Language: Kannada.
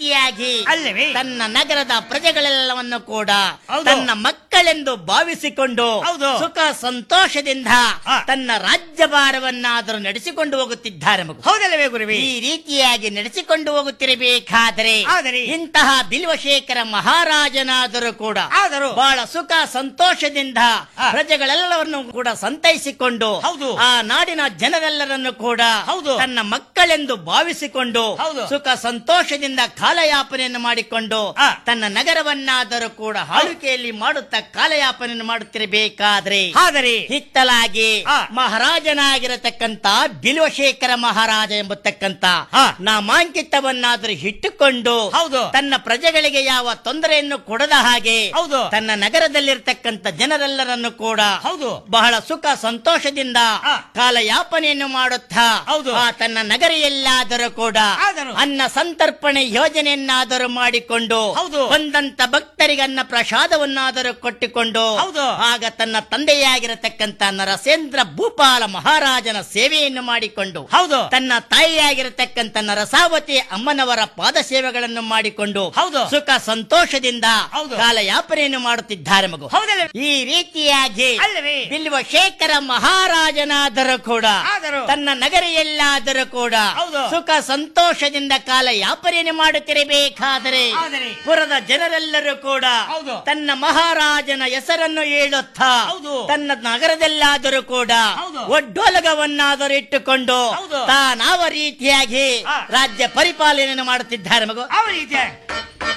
ರೀತಿಯಾಗಿ ಅಲ್ಲವೇ? ತನ್ನ ನಗರದ ಪ್ರಜೆಗಳೆಲ್ಲವನ್ನು ಕೂಡ ಹೌದು. ತನ್ನ ಮಕ್ಕಳೆಂದು ಭಾವಿಸಿಕೊಂಡು ಹೌದು. ಸುಖ ಸಂತೋಷದಿಂದ ಆ. ತನ್ನ ರಾಜ್ಯಭಾರವನ್ನಾದರೂ ನಡೆಸಿಕೊಂಡು ಹೋಗುತ್ತಿದ್ದಾರೆ ಮಗು ಹೌದಲ್ಲವೇ ಗುರುವಿ ಈ ರೀತಿಯಾಗಿ ನಡೆಸಿಕೊಂಡು ಹೋಗುತ್ತಿರಬೇಕಾದರೆ ಆದರೆ ಇಂತಹ ಬಿಲ್ವಶೇಖರ ಮಹಾರಾಜನಾದರೂ ಕೂಡ ಆದರೂ ಬಹಳ ಸುಖ ಸಂತೋಷದಿಂದ ಆ. ಪ್ರಜೆಗಳೆಲ್ಲವನ್ನು ಕೂಡ ಸಂತೈಸಿಕೊಂಡು ಹೌದು. ಆ ನಾಡಿನ ಜನರೆಲ್ಲರನ್ನು ಕೂಡ ಹೌದು. ತನ್ನ ಮಕ್ಕಳೆಂದು ಭಾವಿಸಿಕೊಂಡು ಹೌದು. ಸುಖ ಸಂತೋಷದಿಂದ ಕಾಲಯಾಪನೆಯನ್ನು ಮಾಡಿಕೊಂಡು ಆ. ತನ್ನ ನಗರವನ್ನಾದರೂ ಕೂಡ ಆಳ್ವಿಕೆಯಲ್ಲಿ ಮಾಡುತ್ತಾ ಕಾಲಯಾಪನೆಯನ್ನು ಮಾಡುತ್ತಿರಬೇಕಾದ್ರೆ ಆದರೆ ಹಿತ್ತಲಾಗಿ ಆ. ಮಹಾರಾಜನಾಗಿರತಕ್ಕಂತ ಬಿಲ್ವಶೇಖರ ಮಹಾರಾಜ ಎಂಬತಕ್ಕಂತ ಆ. ನಾಮಾಂಕಿತವನ್ನಾದರೂ ಇಟ್ಟುಕೊಂಡು ಹೌದು. ತನ್ನ ಪ್ರಜೆಗಳಿಗೆ ಯಾವ ತೊಂದರೆಯನ್ನು ಕೊಡದ ಹಾಗೆ ಹೌದು. ತನ್ನ ನಗರದಲ್ಲಿರ್ತಕ್ಕಂಥ ಜನರೆಲ್ಲರನ್ನು ಕೂಡ ಹೌದು. ಬಹಳ ಸುಖ ಸಂತೋಷದಿಂದ ಆ. ಕಾಲಯಾಪನೆಯನ್ನು ಮಾಡುತ್ತಾ ಹೌದು. ಆ ತನ್ನ ನಗರಿಯಲ್ಲಾದರೂ ಕೂಡ ಆದರೂ. ಅನ್ನ ಸಂತರ್ಪಣೆ ಯೋಜನೆಯನ್ನಾದರೂ ಮಾಡಿಕೊಂಡು ಹೌದು. ಬಂದಂತ ಭಕ್ತರಿಗೆ ಅನ್ನ ಪ್ರಸಾದವನ್ನಾದರೂ ಕೊಟ್ಟುಕೊಂಡು ಹೌದು. ಆಗ ತನ್ನ ತಂದೆಯಾಗಿರತಕ್ಕಂತ ನರಸೇಂದ್ರ ಭೂಪಾಲ ಮಹಾರಾಜನ ಸೇವೆಯನ್ನು ಮಾಡಿಕೊಂಡು ಹೌದು. ತನ್ನ ತಾಯಿಯಾಗಿರತಕ್ಕಂತ ನರಸಾವತಿ ಅಮ್ಮನವರ ಪಾದ ಸೇವೆಗಳನ್ನು ಮಾಡಿಕೊಂಡು ಹೌದು. ಸುಖ ಸಂತೋಷದಿಂದ ಹೌದು. ಕಾಲಯಾಪನೆಯನ್ನು ಮಾಡುತ್ತಿದ್ದಾರೆ ಮಗು ಹೌದಲ್ಲವೇ ಈ ರೀತಿಯಾಗಿ ಅಲ್ಲವೇ? ಬಿಲ್ವಶೇಖರ ಮಹಾರಾಜನಾದರೂ ಕೂಡ ಆದರೂ. ತನ್ನ ನಗರಿಯಲ್ಲಾದರೂ ಕೂಡ ಹೌದು. ಸುಖ ಸಂತೋಷದಿಂದ ಕಾಲ ಯಾಪನೆಯನ್ನು ಮಾಡುತ್ತಿರಬೇಕಾದರೆ ಆದರೆ. ಪುರದ ಜನರೆಲ್ಲರೂ ಕೂಡ ಹೌದು. ತನ್ನ ಮಹಾರಾಜನ ಹೆಸರನ್ನು ಹೇಳುತ್ತಾ ಹೌದು. ತನ್ನ ನಗರದಲ್ಲಾದರೂ ಕೂಡ ಹೌದು. ಒಡ್ಡೋಲಗವನ್ನಾದರೂ ಇಟ್ಟುಕೊಂಡು ಹೌದು. ತಾನಾವ ರೀತಿಯಾಗಿ ಆ. ರಾಜ್ಯ ಪರಿಪಾಲನೆಯನ್ನು ಮಾಡುತ್ತಿದ್ದಾರೆ ಮಗು ಆ ರೀತಿ